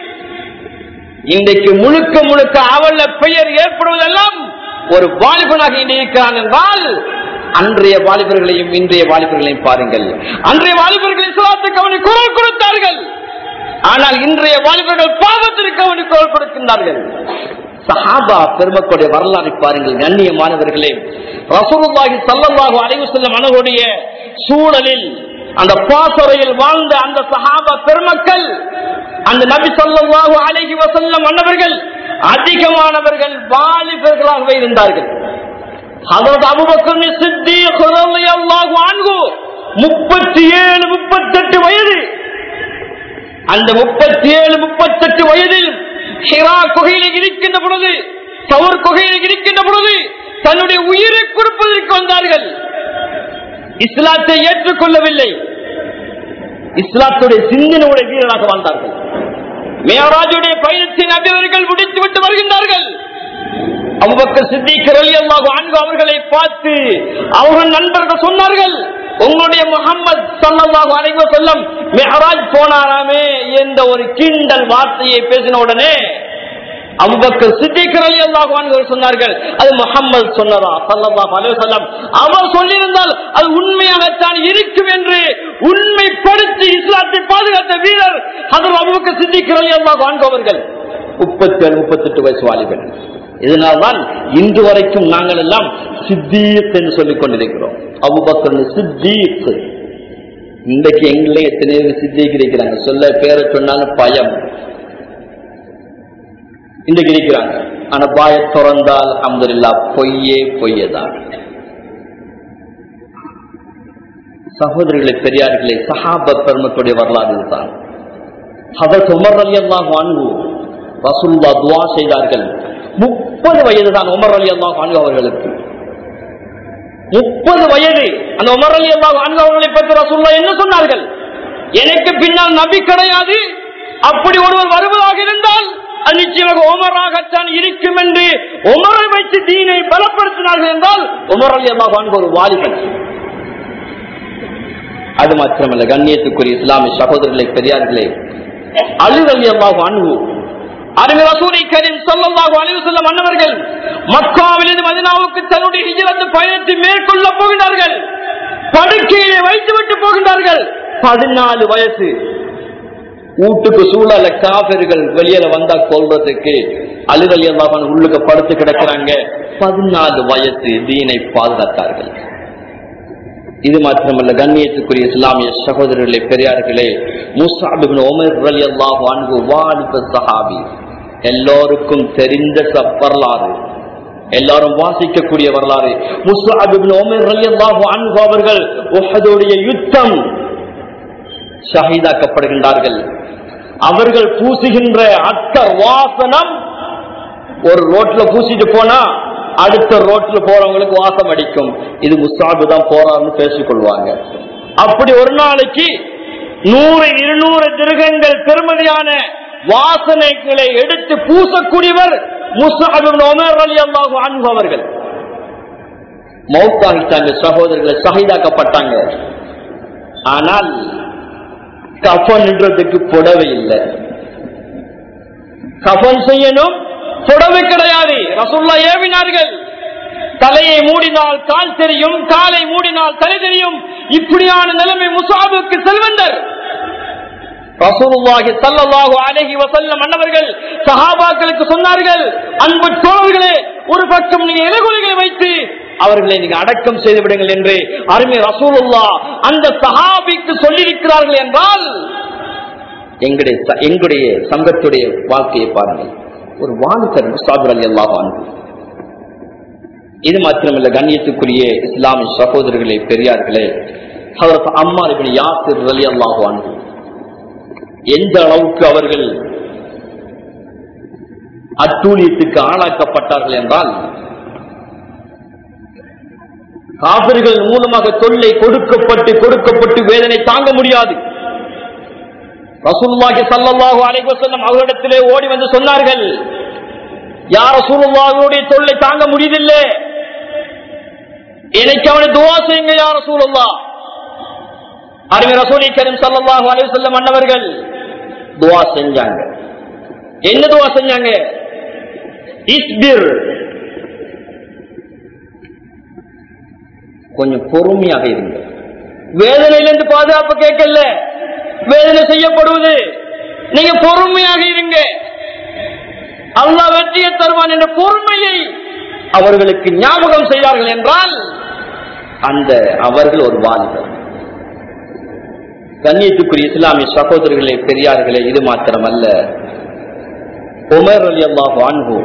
இன்றைக்கு முழுக்க முழுக்க அவள பெயர் ஏற்படுவதெல்லாம் ஒரு வாலிபனாக இருக்கிறான் என்றால் அன்றைய வாலிபர்களையும் இன்றைய வாலிபர்களையும் பாருங்கள் அன்றைய வாலிபர்கள் இஸ்லாத்துக்கு அவனை குரல் கொடுத்தார்கள் ஆனால் இன்றைய வாலிபர்கள் பாவத்திற்கு அவனுக்கு குரல் கொடுக்கின்றார்கள் சஹாபா பெருமக்களுடைய வரலாறு பாருங்கள் கண்ணியமானவர்களே ரசூலுல்லாஹி ஸல்லல்லாஹு அலைஹி வஸல்லம் அவர்களுடைய சூழலில் அந்த பாசறையில் வாழ்ந்த அந்த சஹாபா பெருமக்கள் அந்த நபி ஸல்லல்லாஹு அலைஹி வஸல்லம் அன்னவர்கள் அதிகமானவர்கள் வாலிபர்களாகவே இருந்தார்கள் ஹதரத் அபூபக்கர் சித்திக் ரலியல்லாஹு அன்ஹு 37 38 வயது அந்த 37 38 வயதில் ஹிரா குகையில் இருக்கின்ற பொழுது சவுர் குகையில் இருக்கின்ற பொழுது தன்னுடைய உயிரை கொடுப்பதற்கு வந்தார்கள் இஸ்லாத்தை ஏற்றுக்கொள்ளவில்லை இஸ்லாத்துடைய சிந்தனையுடைய வீரராக வாழ்ந்தார்கள் மேராஜுடைய பயணத்தின் அபிவர்கள் முடித்து விட்டு வருகின்றார்கள் அபுபக்கர் சித்திகர் அலி அல்லாஹ் அன்பு அவர்களை பார்த்து அவர்கள் நண்பர்கள் சொன்னார்கள் உங்களுடைய முகமது சல்லல்லாஹு அலைஹி வஸல்லம் மெஹராஜ் போனாராமே என்ற ஒரு கிண்டல் வார்த்தையை பேசின உடனே அபுபக்கர் சித்திகர் அலி அல்லாஹ் அன்பு சொன்னார்கள் அது முகமது சொன்னதா சல்லல்லாஹு அலைஹி வஸல்லம் அவர் சொல்லியிருந்தால் அது உண்மையாகத்தான் இருக்கும் என்று உண்மைப்படுத்தி இஸ்லாத்தை பாதுகாத்த வீரர் அதில் அபுபக்கர் சித்திகர் அலி அல்லாஹ் அன்பு அவர்கள் முப்பத்தி ஏழு முப்பத்தெட்டு வயசு வாலிபன் இதனால்தான் இன்று வரைக்கும் நாங்கள் எல்லாம் சித்தீக் என்று சொல்லிக் கொண்டிருக்கிறோம் அபுபக்கர் சித்தீக் இன்றைக்கு எங்களே எத்தனை பேர் சித்திக்கு இருக்கிறாங்க சொல்ல பேரை சொன்னாலும் பயம் இன்றைக்கு இருக்கிறாங்க ஆனா பாய திறந்தால் அம்பரில்லா பொய்யே பொய்யதான் சகோதரிகளை பெரியார்களே சஹாப பெருமத்துடைய வரலாறு இதுதான் அதற்கு உமர் அலி அல்லாஹ் வான்கு ரசூல்லா துவா செய்தார்கள் முப்பது வயது தான் உமர் அலி அல்லாஹ் வான்கு அவர்களுக்கு முப்பது வயது அந்த உமர் அலி அல்லாஹ் அன்பு அவர்களை பற்றி ரசூல்லா என்ன சொன்னார்கள் எனக்கு பின்னால் நபி கிடையாது அப்படி ஒருவர் வருவதாக இருந்தால் அது நிச்சயமாக உமராகத்தான் இருக்கும் என்று உமரை வைத்து தீனை பலப்படுத்தினார்கள் என்றால் உமர் அலி அல்லாஹ் அன்பு ஒரு வாலிபன் அது மாத்திரமல்ல கண்ணியத்துக்குரிய இஸ்லாமிய சகோதரர்களை பெரியார்களே அழுதல் அல்லாஹ் அன்பு அருமை ரசூலை கரீம் ஸல்லல்லாஹு அலைஹி வஸல்லம் அன்னவர்கள் மக்காவிலிருந்து மதீனாவுக்கு தன்னுடைய ஹிஜ்ரத் பயணத்தை மேற்கொள்ள போகின்றார்கள் படுக்கையிலே வைத்துவிட்டு போகின்றார்கள் பதினாலு வயசு வீட்டுக்கு சூழல காபிர்கள் வெளியில வந்தா கொள்றதுக்கு அழுதல் அல்லாஹ் உள்ளுக்கு படுத்து கிடக்குறாங்க பதினாலு வயசு தீனை பாதுகாத்தார்கள் இது மாத்திரமல்ல கண்ணியத்துக்குரிய இஸ்லாமிய சகோதரர்களே பெரியார்களே முசாபிபின் உமர் ரலி அல்லாஹ் அன்பு வாலிப சஹாபி எல்லோருக்கும் தெரிந்த ச- வரலாறு எல்லாரும் வாசிக்கக்கூடிய வரலாறு முசாபிபின் உமர் ரலி அல்லாஹ் அன்பு அவர்கள் உஹதுடைய யுத்தம் ஷஹீதாக்கப்படுகின்றார்கள் அவர்கள் பூசுகின்ற அத்தர் வாசனம் ஒரு ரோட்ல பூசிட்டு போனா அடுத்த ரோட்ல போறவங்களுக்கு வாசம் அடிக்கும் இது முஸ்தாபு தான் போறாருன்னு பேசிக் கொள்வாங்க அப்படி ஒரு நாளைக்கு நூறு இருநூறு திருகங்கள் பெருமதியான வாசனைகளை எடுத்து பூசக்கூடியவர் முஸ்தாபின் உமர் அலி அல்லாஹு அன்பு அவர்கள் மௌத்தாகிட்டாங்க சகோதரர்களை சகிதாக்கப்பட்டாங்க ஆனால் கஃபன்ன்றதுக்கு புடவை இல்லை கஃபன் செய்யணும் புடவை கிடையாது ரசுல்லா ஏவினார்கள் தலையை மூடினால் கால் தெரியும் காலை மூடினால் தலை தெரியும் இப்படியான நிலைமை முசாபுக்கு செல்வந்தர் ரசூலுல்லாஹி ஸல்லல்லாஹு அலைஹி வஸல்லம் அன்னவர்கள் சஹாபாக்களுக்கு சொன்னார்கள் அன்பு தோழர்களே ஒரு பக்கம் நீங்க இலகுலிகளை வைத்து அவர்களை நீங்க அடக்கம் செய்து விடுங்கள் என்று அருமை ரசூலுல்லா அந்த சஹாபிக்கு சொல்லியிருக்கிறார்கள் என்றால் எங்களுடைய ச- எங்களுடைய சங்கத்துடைய வாழ்க்கையை பாருங்கள் ஒரு வாலிபர் முஸ்தாபர் அலி அல்லாஹ் இது மாத்திரமல்ல கண்ணியத்துக்குரிய இஸ்லாமிய சகோதரர்களே பெரியார்களே அவருக்கு அம்மா இப்படி யாசிர் அலி அல்லாஹ் எந்த அளவுக்கு அவர்கள் அட்டூழியத்துக்கு ஆளாக்கப்பட்டார்கள் என்றால் காபிர்கள் மூலமாக தொல்லை கொடுக்கப்பட்டு கொடுக்கப்பட்டு வேதனை தாங்க முடியாது ரசூலுல்லாஹி ஸல்லல்லாஹு அலைஹி வஸல்லம் அவரிடத்திலே ஓடி வந்து சொன்னார்கள் யார் ரசூலுல்லாஹுடைய தொல்லை தாங்க முடியதில்லை எனக்கு அவனை துவா செய்யுங்க யார் ரசூலுல்லாஹ் அருமை ரசூலி கரீம் ஸல்லல்லாஹு அலைஹி வஸல்லம் அன்னவர்கள் துவா செஞ்சாங்க என்ன துவா செஞ்சாங்க இஸ்பிர் கொஞ்சம் பொறுமையாக இருங்க வேதனையிலிருந்து பாதுகாப்பு கேட்கல வேதனை செய்யப்படுவது நீங்க பொறுமையாக இருங்க அல்லாஹ் வெற்றியை தருவான் என்ற பொறுமையை அவர்களுக்கு ஞாபகம் செய்தார்கள் என்றால் அந்த அவர்கள் ஒரு வாலிபர் கண்ணியத்துக்குரிய இஸ்லாமிய சகோதரர்களே பெரியார்களே இது மாத்திரமல்ல உமர் அலி அல்லாஹ் வான்கு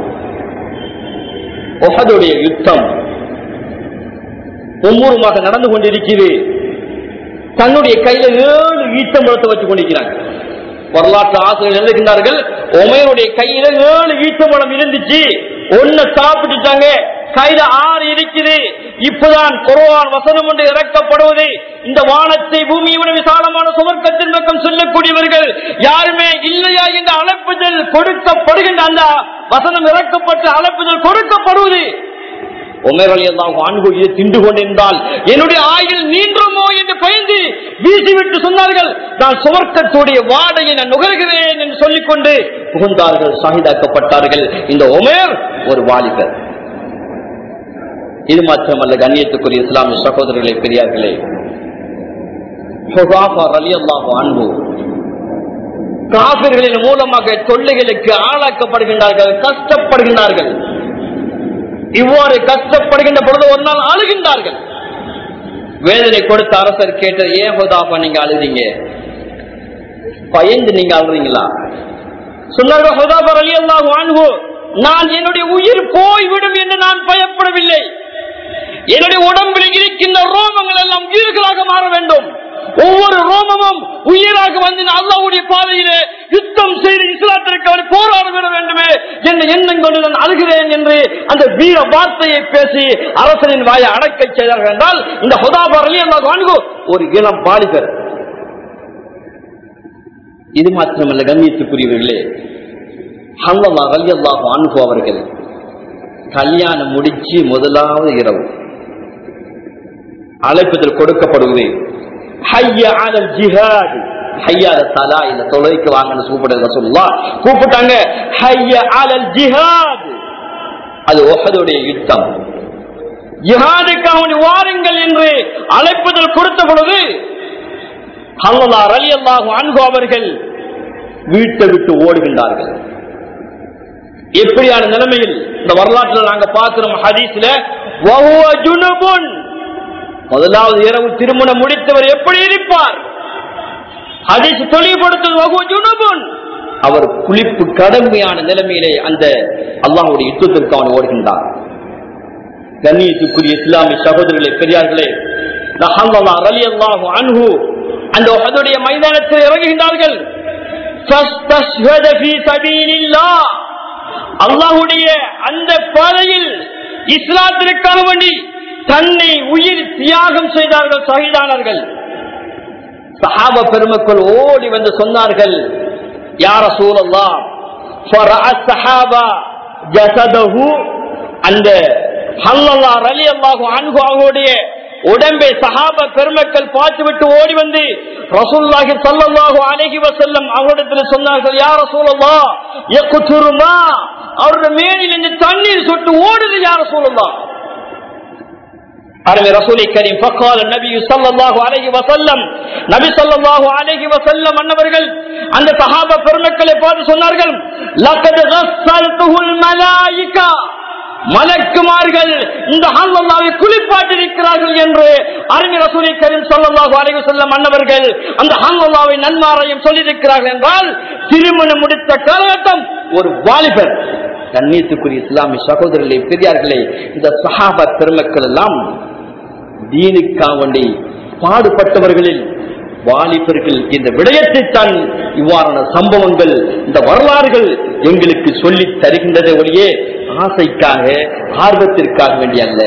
ஒஹதுடைய யுத்தம் ஒவ்வொருமாக நடந்து கொண்டிருக்கிறது தன்னுடைய கையில ஏழு ஈட்டம்பழத்தை வச்சு கொண்டிருக்கிறாங்க வரலாற்று ஆசிரியர் எழுதுகின்றார்கள் உமையனுடைய கையில ஏழு ஈட்டம்பழம் இருந்துச்சு ஒன்னு சாப்பிட்டுட்டாங்க கையில ஆறு இருக்குது இப்பதான் குருவான் வசனம் ஒன்று இறக்கப்படுவது இந்த வானத்தை பூமியை விட விசாலமான சுவர்க்கத்தின் பக்கம் சொல்லக்கூடியவர்கள் யாருமே இல்லையா என்ற அழைப்புதல் கொடுக்கப்படுகின்ற அந்த வசனம் இறக்கப்பட்ட அழைப்புதல் கொடுக்கப்படுவது உமர் அலி அல்லாஹ் வான்கு இதை தின்று கொண்டிருந்தால் என்னுடைய ஆயுள் நீண்டுமோ என்று பயந்து வீசிவிட்டு சொன்னார்கள் நான் சுவர்க்கத்துடைய வாடையை நான் நுகர்கிறேன் என்று சொல்லிக்கொண்டு புகுந்தார்கள் சாகிதாக்கப்பட்டார்கள் இந்த உமர் ஒரு வாலிபர் இது மாத்திரமல்ல கண்ணியத்துக்குரிய இஸ்லாமிய சகோதரர்களே பெரியார்களே அலி அல்லாஹ் அன்பு காபிர்களின் மூலமாக தொல்லைகளுக்கு ஆளாக்கப்படுகின்றார்கள் கஷ்டப்படுகின்றார்கள் இவ்வாறு கஷ்டப்படுகின்ற பொழுது ஒரு நாள் அழுகின்றார்கள் வேதனை கொடுத்த அரசர் கேட்ட ஏன் ஹுதாபா நீங்க அழுதீங்க பயந்து நீங்க அழுறீங்களா சொன்னார்கள் ஹுதாபா அலி அல்லாஹ் வான்கு நான் என்னுடைய உயிர் போய்விடும் என்று நான் பயப்படவில்லை என்னுடைய உடம்பில் இருக்கின்ற ரோமங்கள் எல்லாம் உயிர்களாக மாற வேண்டும் ஒவ்வொரு ரோமமும் உயிராக வந்து அல்லாவுடைய பாதையிலே யுத்தம் செய்து இஸ்லாத்திற்கு அவன் போராட விட வேண்டுமே என்ற எண்ணம் கொண்டு நான் அழுகிறேன் என்று அந்த வீர வார்த்தையை பேசி அரசனின் வாயை அடக்க செய்தார்கள் என்றால் இந்த ஹுதாபர் அலி அல்லாஹ் ஒரு இளம் பாலிகர் இது மாத்திரமல்ல கண்ணியத்துக்குரியவர்களே ஹல்லல்லா அலி அல்லாஹ் அன்பு அவர்கள் கல்யாணம் முடிச்சு முதலாவது இரவு அழைப்பதில் கொடுக்கப்படுவது ஹய்ய அலல் ஜிஹாத் ஹய்யால தலா இந்த தொலைக்கு வாங்கன்னு கூப்பிடுங்க சொல்லலாம் கூப்பிட்டாங்க ஹய்ய அலல் ஜிஹாத் அது ஒஹதுடைய யுத்தம் ஜிஹாதுக்கு வாருங்கள் என்று அழைப்புதல் கொடுத்த பொழுது ஹல்லல்லா அலி அல்லாஹு அன்பு அவர்கள் வீட்டை விட்டு ஓடுகின்றார்கள் எப்படியான நிலைமையில் இந்த வரலாற்றில் நாங்க பார்க்கிறோம் ஹதீஸ்ல வஹுவ ஜுனுபுன் முதலாவது இரவு திருமணம் முடித்தவர் எப்படி இருப்பார் ஹதீஸ் தெளிவுபடுத்தும் வஹுவ ஜுனுபுன் அவர் குளிப்பு கடுமையான நிலைமையிலே அந்த அல்லாஹ்வுடைய யுத்தத்திற்கு அவன் ஓடுகின்றார் கண்ணியத்துக்குரிய இஸ்லாமிய சகோதரர்களே பெரியார்களே நஹல்லா ரலியல்லாஹு அன்ஹு அந்த உஹதுடைய மைதானத்தில் இறங்குகின்றார்கள் فاستشهد في سبيل الله அல்லாஹுடைய அந்த பாதையில் இஸ்லாத்திற்காக வேண்டி தன்னை உயிர் தியாகம் செய்தார்கள் சகிதானார்கள் சஹாப பெருமக்கள் ஓடி வந்து சொன்னார்கள் யார சூழல்லா அந்த ஹல்லல்லா ரலி அல்லாஹு அன்ஹு அவருடைய உடம்பை சஹாப பெருமக்கள் பார்த்துவிட்டு ஓடி வந்து ரசூல்லாஹி ஸல்லல்லாஹு அலைஹி வஸல்லம் அவரிடத்தில் சொன்னார்கள் யா ரசூலல்லாஹ் யக்துருமா அவருடைய மேனில் இருந்து தண்ணீர் சொட்டு ஓடுது யா ரசூலல்லாஹ் அருமை ரசூலை கரீம் ஃபக்கால நபி ஸல்லல்லாஹு அலைஹி வஸல்லம் நபி ஸல்லல்லாஹு அலைஹி வஸல்லம் அன்னவர்கள் அந்த சஹாபா பெருமக்களை பார்த்து சொன்னார்கள் லக்கத் கஸ்ஸல்துல் மலாயிகா மலக்குமார்கள் இந்த ஹல்லல்லாவை குளிப்பாட்டிருக்கிறார்கள் என்று அருமை ரசூலை கரீம் ஸல்லல்லாஹு அலைஹி வஸல்லம் அன்னவர்கள் அந்த ஹல்லல்லாவை நன்மாரையும் சொல்லியிருக்கிறார்கள் என்றால் திருமணம் முடித்த காலகட்டம் ஒரு வாலிபர் கண்ணியத்துக்குரிய இஸ்லாமிய சகோதரர்களே பெரியார்களே இந்த சஹாபா பெருமக்கள் எல்லாம் தீனுக்காக வேண்டி பாடுபட்டவர்களில் வாலிபர்கள் இந்த விடயத்தை தான் இவ்வாறான சம்பவங்கள் இந்த வரலாறுகள் எங்களுக்கு சொல்லி தருகின்றதை ஒழியே ஆசைக்காக ஆர்வத்திற்காக வேண்டிய அல்ல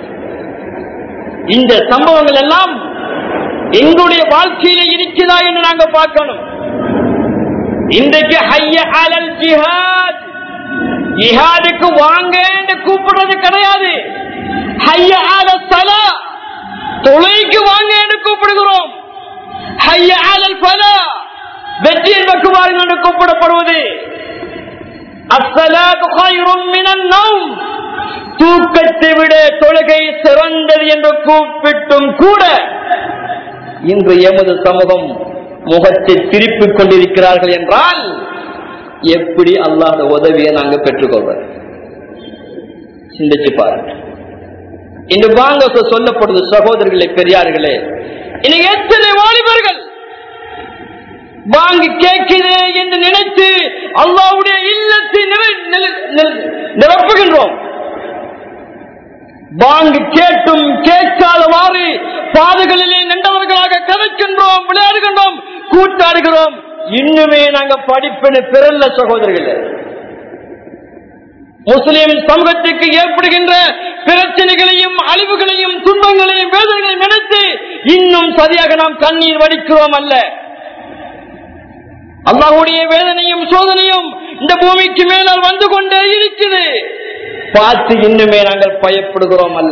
இந்த சம்பவங்கள் எல்லாம் எங்களுடைய வாழ்க்கையில இருக்கிறதா என்று நாங்க பார்க்கணும் இன்றைக்கு ஹைய அலல் ஜிஹாத் ஜிஹாதுக்கு வாங்க என்று கூப்பிடுறது கிடையாது ஹைய அல சலா தொலைக்கு வாங்க என்று கூப்பிடுகிறோம் ஹைய அலல் பலா வெற்றியின் பக்கம் வாருங்கள் என்று கூப்பிடப்படுவது அஸ்ஸலாத்து கைரும் மினன் நௌம் தூக்கத்தை விட தொழுகை சிறந்தது என்று கூப்பிட்டும் கூட இன்று எமது சமூகம் முகத்தை திருப்பிக் கொண்டிருக்கிறார்கள் என்றால் எப்படி அல்லாத உதவியை நாங்க பெற்றுக்கொள்வது சிந்திச்சு பாருங்க இன்று வாங்க சொல்லப்படுது சகோதரர்களே பெரியார்களே இன்னைக்கு எத்தனை வாலிபர்கள் வாங்கி கேட்கிறே என்று நினைத்து அல்லாவுடைய இல்லத்தை நிறை- நிலை- நிலை- நிரப்புகின்றோம் வாங்கி கேட்டும் கேட்காதவாறு பாதைகளிலே நின்றவர்களாக கதைக்கின்றோம் விளையாடுகின்றோம் கூட்டாடுகிறோம் இன்னுமே நாங்க படிப்பினை பெறல சகோதரர்களே முஸ்லிம் சமூகத்துக்கு ஏற்படுகின்ற பிரச்சனைகளையும் அழிவுகளையும் துன்பங்களையும் வேதனைகளையும் நினைத்து இன்னும் சரியாக நாம் கண்ணீர் வடிக்கிறோம் அல்ல அல்லாஹ்வுடைய வேதனையும் சோதனையும் இந்த பூமிக்கு மேலால் வந்து கொண்டே இருக்குது பார்த்து இன்னுமே நாங்கள் பயப்படுகிறோம் அல்ல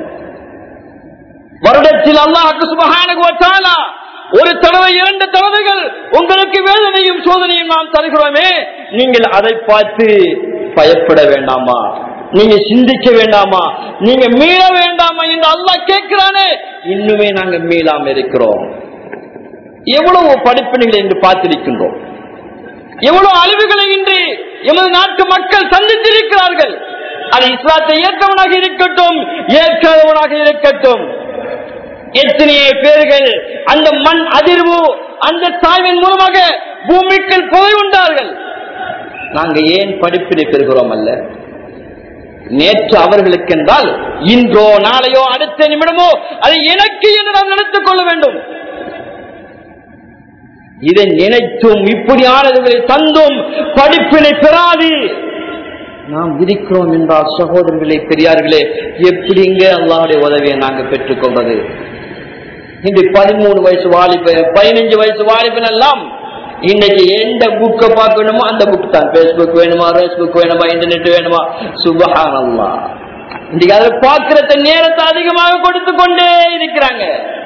வருடத்தில் அல்லாஹுக்கு சுபஹானஹு வ தஆலா ஒரு தடவை இரண்டு தடவைகள் உங்களுக்கு வேதனையும் சோதனையும் நாம் தருகிறோமே நீங்கள் அதை பார்த்து பயப்பட வேண்டாமா நீங்க சிந்திக்க வேண்டாமா நீங்க மீள வேண்டாமா என்று அல்லாஹ் கேட்கிறானே இன்னுமே நாங்க மீளாம இருக்கிறோம் எவ்வளவு படிப்பினைகளை என்று பார்த்திருக்கின்றோம் எவ்வளவு அழிவுகளை இன்று எமது நாட்டு மக்கள் சந்தித்திருக்கிறார்கள் அது இஸ்லாத்தை ஏற்றவனாக இருக்கட்டும் ஏற்காதவனாக இருக்கட்டும் எத்தனையோ பேர்கள் அந்த மண் அதிர்வு அந்த தாய்வின் மூலமாக பூமிக்குள் புகை உண்டார்கள் நாங்க ஏன் படிப்பினை பெறுகிறோம் அல்ல நேற்று அவர்களுக்கு என்றால் இன்றோ நாளையோ அடுத்த நிமிடமோ அதை எனக்கு என்று நாம் நினைத்துக் கொள்ள வேண்டும் இதை நினைத்தும் இப்படியானதுகளை தந்தும் படிப்பினை பெறாது நாம் விதிக்கிறோம் என்றால் சகோதரர்களே பெரியார்களே எப்படிங்க அல்லாவுடைய உதவியை நாங்க பெற்றுக்கொள்வது இந்த பதிமூணு வயசு வாலிப பதினஞ்சு வயசு வாலிபன் எல்லாம் இன்னைக்கு எந்த புக்கை பார்க்கணுமோ அந்த புக் தான் பேஸ்புக் வேணுமா பேஸ்புக் வேணுமா இன்டர்நெட் வேணுமா சுபஹானல்லா இன்னைக்கு அதை பார்க்கிற நேரத்தை அதிகமாக கொடுத்து கொண்டே இருக்கிறாங்க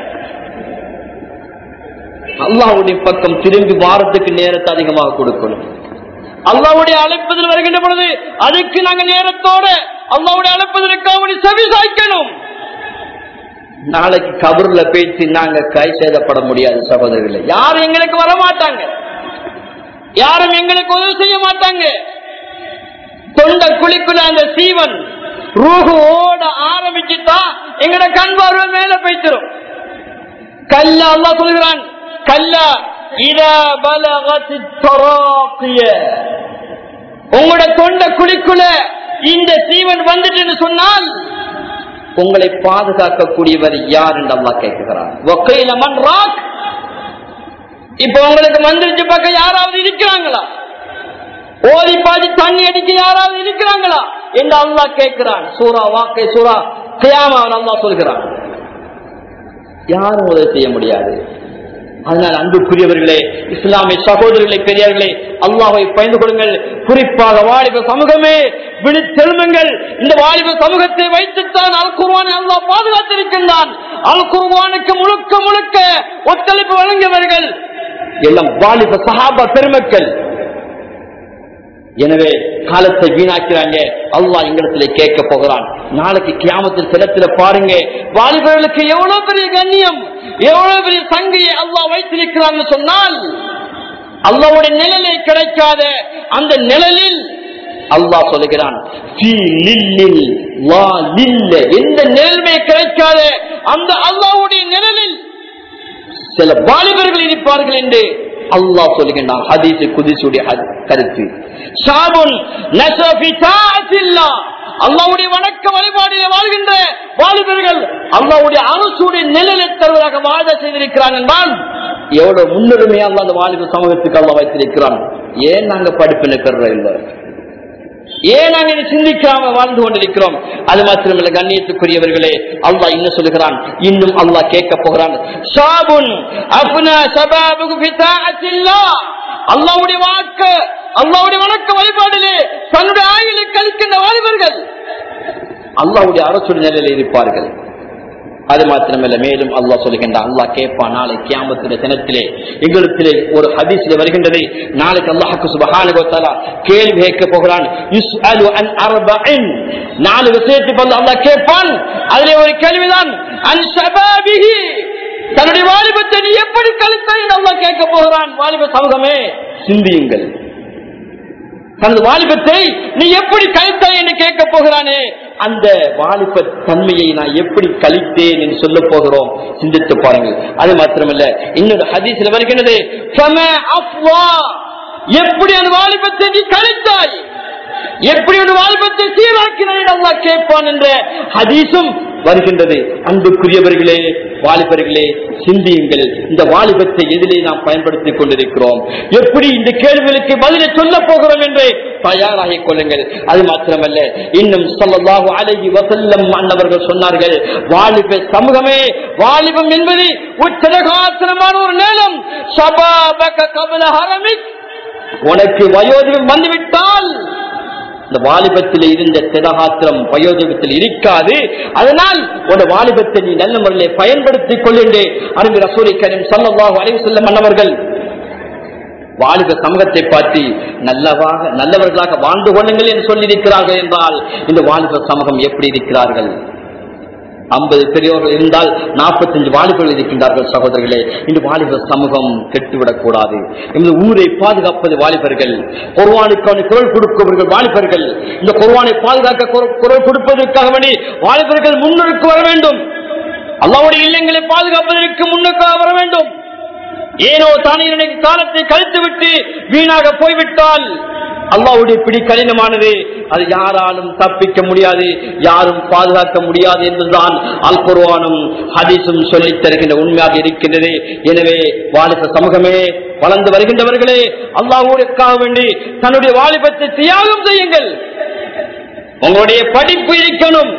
அல்லாவுடைய பக்கம் திரும்பி வாரத்துக்கு நேரத்தை அதிகமாக கொடுக்கணும் அல்லாவுடைய அழைப்பதில் வருகின்ற பொழுது அதுக்கு நாங்க நேரத்தோட அல்லாவுடைய அழைப்பதற்காக செவி சாய்க்கணும் நாளைக்கு கபர்ல பேசி நாங்க கை சேதப்பட முடியாது சகோதரர்களே யாரும் எங்களுக்கு வர மாட்டாங்க யாரும் எங்களுக்கு உதவி செய்ய மாட்டாங்க தொண்ட குழிக்குள்ள அந்த சீவன் ரூகு ஓட ஆரம்பிச்சுட்டா எங்கட கண் பார்வை மேல போய்த்திரும் கல்ல அல்லா சொல்கிறான் கல்லா இத பலகத் தராக்கிய உங்களோட தொண்ட குழிக்குள்ள இந்த சீவன் வந்துட்டு சொன்னால் உங்களை பாதுகாக்கக்கூடியவர் யார் என்று அல்லா கேட்கிறார் ஒக்கையில மண் ராக் இப்ப உங்களுக்கு மந்திரிச்சு பக்கம் யாராவது இருக்கிறாங்களா ஓதி பாதி தண்ணி அடிக்க யாராவது இருக்கிறாங்களா என்று அல்லா கேட்கிறான் சூரா வாக்கை சூரா கியாமா அல்லா சொல்கிறான் யாரும் உதவி செய்ய முடியாது அதனால் அன்புக்குரியவர்களே இஸ்லாமிய சகோதரர்களே பெரியார்களே அல்லாஹை பயந்து கொள்ளுங்கள் குறிப்பாக வாலிப சமூகமே விழித்தெழுமுங்கள் இந்த வாலிப சமூகத்தை வைத்துத்தான் அல் குர்வானை அல்லாஹ் பாதுகாத்திருக்கின்றான் அல் குர்வானுக்கு முழுக்க முழுக்க ஒத்துழைப்பு வழங்கியவர்கள் எல்லாம் வாலிப சஹாபா பெருமக்கள் எனவே காலத்தை வீணாக்கிறாங்க அல்லாஹ் எங்களிடத்துல கேட்க போகிறான் நாளைக்கு கியாமத்தில் சிலத்துல பாருங்க வாலிபர்களுக்கு எவ்வளவு பெரிய கண்ணியம் எவ்வளவு பெரிய சங்கையை அல்லாஹ் வைத்திருக்கிறான்னு சொன்னால் அல்லாவுடைய நிழலை கிடைக்காத அந்த நிழலில் அல்லாஹ் சொல்லுகிறான் எந்த நிழலுமே கிடைக்காத அந்த அல்லாவுடைய நிழலில் சில வாலிபர்கள் இருப்பார்கள் என்று அல்லாஹ் சொல்லுகின்றான் ஹதீஸ் குதிசுடைய கருத்து ஷாபுன் அல்லாவுடைய வணக்க வழிபாடிலே வாழ்கின்ற வாலிபர்கள் அல்லாவுடைய அரசுடைய நிழலை தருவதாக வாழ செய்திருக்கிறான் என்றால் எவ்வளவு முன்னுரிமையா அந்த வாலிப சமூகத்துக்கு அல்லா வைத்திருக்கிறான் ஏன் நாங்க படிப்பினை பெற இல்லை ஏன் நாங்கள் இதை சிந்திக்காம வாழ்ந்து கொண்டிருக்கிறோம் அது மாத்திரமல்ல கண்ணியத்துக்குரியவர்களே அல்லாஹ் இன்னும் சொல்லுகிறான் இன்னும் அல்லாஹ் கேட்க போகிறான் ஷாபுன் அப்னா ஷபாபுகு ஃபிதாஅத்தில்லாஹ் அல்லாஹ்வுடைய வாக்கு அல்லாஹ்வுடைய வணக்க வழிபாடிலே தன்னுடைய ஆயுளை கழிக்கின்ற வாலிபர்கள் அல்லாஹ்வுடைய அரசுடைய நிலையில் இருப்பார்கள் அது மாத்திரமல்ல மேலும் அல்லாஹ் சொல்லுகின்ற அல்லாஹ் கேட்பான் நாளை கியாமத்தில தினத்திலே எங்களிடத்திலே ஒரு ஹதீஸ்ல வருகின்றது நாளைக்கு அல்லாஹுக்கு சுபஹானுகத்தாலா கேள்வி கேட்க போகிறான் யுஸ்அலு அன் அர்பஇன் நாலு விஷயத்தை வந்து அல்லாஹ் கேட்பான் அதிலே ஒரு கேள்விதான் அன் ஷபாபிஹி தன்னுடைய வாலிபத்தை நீ எப்படி கழித்தாய் என்று அல்லாஹ் கேட்க போகிறான் வாலிப சமூகமே சிந்தியுங்கள் தனது வாலிபத்தை நீ எப்படி கழித்தாய் என்று கேட்க போகிறானே அந்த வாலிப தன்மையை நான் எப்படி கழித்தேன் என்று சொல்ல போகிறோம் சிந்தித்து பாருங்கள் அது மாத்திரமல்ல இன்னொரு ஹதீஸ்ல வருகின்றது எப்படி அந்த வாலிபத்தை நீ கழித்தாய் எப்படி ஒரு வாலிபத்தை சீராக்கினாய் அல்லா கேட்பான் என்ற ஹதீஸும் வருகின்றது அன்புக்குரியவர்களே வாலிபர்களே சிந்தியுங்கள் இந்த வாலிபத்தை எதிலே நாம் பயன்படுத்திக் கொண்டிருக்கிறோம் எப்படி இந்த கேள்விகளுக்கு பதிலை சொல்ல போகிறோம் என்று தயாராகிக் கொள்ளுங்கள் அது மாத்திரமல்ல இன்னும் சொல்லலாக அழகி வசல்லம் அன்னவர்கள் சொன்னார்கள் வாலிப சமூகமே வாலிபம் என்பது உச்சரகாசனமான ஒரு நேரம் சபாபக கபல ஹரமிக் உனக்கு வயோதிகம் வந்துவிட்டால் இந்த வாலிபத்தில் இருந்த திரகாத்திரம் வயோதிபத்தில் இருக்காது அதனால் உன் வாலிபத்தை நீ நல்ல முறையில் பயன்படுத்திக் கொள்ளுண்டு அறிஞர் ரசூலை கரீம் சல்லல்லாஹு அலைஹி வஸல்லம் அன்னவர்கள் வாலிப சமூகத்தை பார்த்து நல்லவாக நல்லவர்களாக வாழ்ந்து கொள்ளுங்கள் என்று சொல்லியிருக்கிறார்கள் என்றால் இந்த வாலிப சமூகம் எப்படி இருக்கிறார்கள் ஐம்பது பெரியவர்கள் இருந்தால் நாற்பத்தஞ்சு வாலிபர்கள் இருக்கின்றார்கள் சகோதரர்களே இந்த வாலிப சமூகம் கெட்டுவிடக் கூடாது இந்த ஊரை பாதுகாப்பது வாலிபர்கள் குர்வானுக்கான குரல் கொடுப்பவர்கள் வாலிபர்கள் இந்த குர்வானை பாதுகாக்க குர- குரல் கொடுப்பதற்காக வேண்டி வாலிபர்கள் முன்னுக்கு வர வேண்டும் அல்லாவுடைய இல்லங்களை பாதுகாப்பதற்கு முன்னுக்கு வர வேண்டும் ஏனோ தானே காலத்தை கழித்து விட்டு வீணாக போய்விட்டால் அல்லாவுடைய பிடி கடினமானது அது யாராலும் தப்பிக்க முடியாது யாரும் பாதுகாக்க முடியாது என்பதுதான் அல் குர்வானும் ஹதீஸும் சொல்லித் தருகின்ற உண்மையாக இருக்கின்றது எனவே வாலிப சமூகமே வளர்ந்து வருகின்றவர்களே அல்லாஹூருக்காக வேண்டி தன்னுடைய வாலிபத்தை தியாகம் செய்யுங்கள் உங்களுடைய படிப்பு இருக்கணும்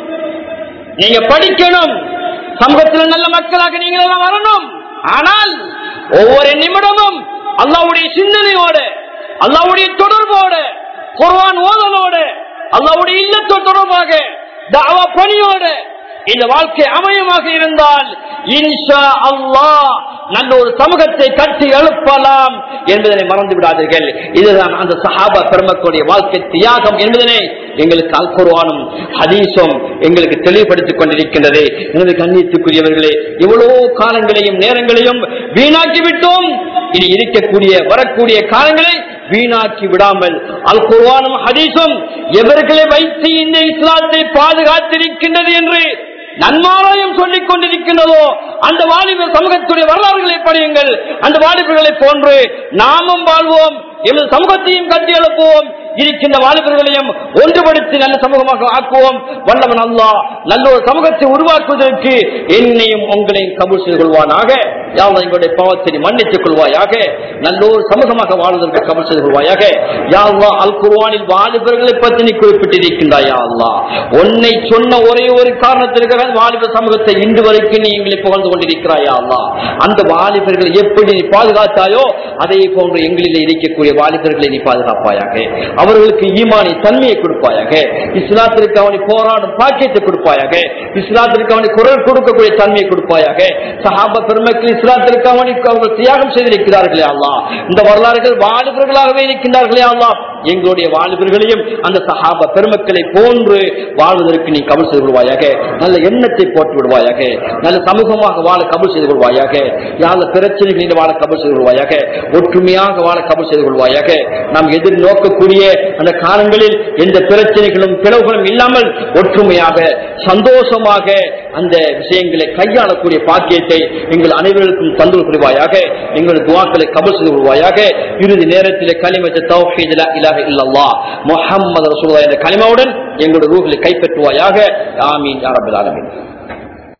நீங்க படிக்கணும் சமூகத்தில் நல்ல மக்களாக நீங்கள் எல்லாம் வரணும் ஆனால் ஒவ்வொரு நிமிடமும் அல்லாவுடைய சிந்தனையோட அல்லாவுடைய தொடர்போட குர்வான் ஓதலோட அல்லாவுடைய இல்லத்தோடு தொடர்பாக தாவா பணியோட இந்த வாழ்க்கை அமையமாக இருந்தால் இன்ஷா அல்லாஹ் நல்ல ஒரு சமூகத்தை கட்டி எழுப்பலாம் என்பதனை மறந்து விடாதீர்கள் இதுதான் அந்த சஹாபா பெருமக்களுடைய வாழ்க்கை தியாகம் என்பதனை எங்களுக்கு அல்குருவானும் ஹதீஸும் எங்களுக்கு தெளிவுபடுத்திக் கொண்டிருக்கின்றது எனது கண்ணியத்துக்குரியவர்களே எவ்வளவோ காலங்களையும் நேரங்களையும் வீணாக்கி விட்டோம் இனி இருக்கக்கூடிய வரக்கூடிய காலங்களை வீணாக்கி விடாமல் அல் குர்வானும் ஹதீஸும் எவர்களை வைத்து இந்த இஸ்லாத்தை பாதுகாத்திருக்கின்றது என்று நன்மாராயம் சொல்லிக் கொண்டிருக்கின்றதோ அந்த வாலிப சமூகத்துடைய வரலாறுகளை படியுங்கள் அந்த வாலிபர்களை போன்று நாமும் வாழ்வோம் எமது சமூகத்தையும் கட்டி எழுப்புவோம் இருக்கின்ற வாலிபர்களையும் ஒன்றுபடுத்தி நல்ல சமூகமாக ஆக்குவோம் வல்லவன் அல்லா நல்ல ஒரு சமூகத்தை உருவாக்குவதற்கு என்னையும் உங்களையும் கபூல் செய்து கொள்வானாக யாவ் எங்களுடைய பாவத்தை மன்னித்துக் கொள்வாயாக நல்ல ஒரு சமூகமாக வாழ்வதற்கு கபூல் செய்து கொள்வாயாக யாவா அல் குர்வானில் வாலிபர்களை பற்றி நீ குறிப்பிட்டிருக்கின்றாயா அல்லா உன்னை சொன்ன ஒரே ஒரு காரணத்திற்காக வாலிப சமூகத்தை இன்று வரைக்கும் நீ எங்களை புகழ்ந்து கொண்டிருக்கிறாயா அல்லா அந்த வாலிபர்களை எப்படி நீ பாதுகாத்தாயோ அதே போன்று எங்களில் இருக்கக்கூடிய வாலிபர்களை நீ பாதுகாப்பாயாக அவர்களுக்கு ஈமானி தன்மையை கொடுப்பாயாக இஸ்லாத்திற்கு அவனை போராடும் பாக்கியத்தை கொடுப்பாயாக இஸ்லாத்திற்கு அவனை குரல் கொடுக்கக்கூடிய தன்மையை கொடுப்பாயாக சஹாப பெருமக்கள் இஸ்லாத்திற்கு அவனுக்கு அவர்கள் தியாகம் செய்திருக்கிறார்களே அல்லா இந்த வரலாறுகள் வாலிபர்களாகவே இருக்கின்றார்களே அல்லா எங்களுடைய வாலிபர்களையும் அந்த சஹாப பெருமக்களை போன்று வாழ்வதற்கு நீ கபல் செய்து கொள்வாயாக நல்ல எண்ணத்தை போட்டு விடுவாயாக நல்ல சமூகமாக வாழ கபல் செய்து கொள்வாயாக யாத பிரச்சனைகளில் வாழ கபல் செய்து கொள்வாயாக ஒற்றுமையாக வாழ கபல் செய்து கொள்வாயாக நாம் எதிர்நோக்கக்கூடிய அந்த காலங்களில் எந்த பிரச்சனைகளும் பிளவுகளும் இல்லாமல் ஒற்றுமையாக சந்தோஷமாக அந்த விஷயங்களை கையாளக்கூடிய பாக்கியத்தை எங்கள் அனைவருக்கும் தந்து புரிவாயாக எங்கள் துவாக்களை கபல் செய்து கொள்வாயாக இறுதி நேரத்தில் களிமத்தை தௌஃபீதிலா இலாக இல்லல்லா முஹம்மது ரசூலுல்லாஹ் என்ற கலிமாவுடன் எங்களுடைய ரூகளை கைப்பற்றுவாயாக ஆமீன் யா ரப்பல் ஆலமீன்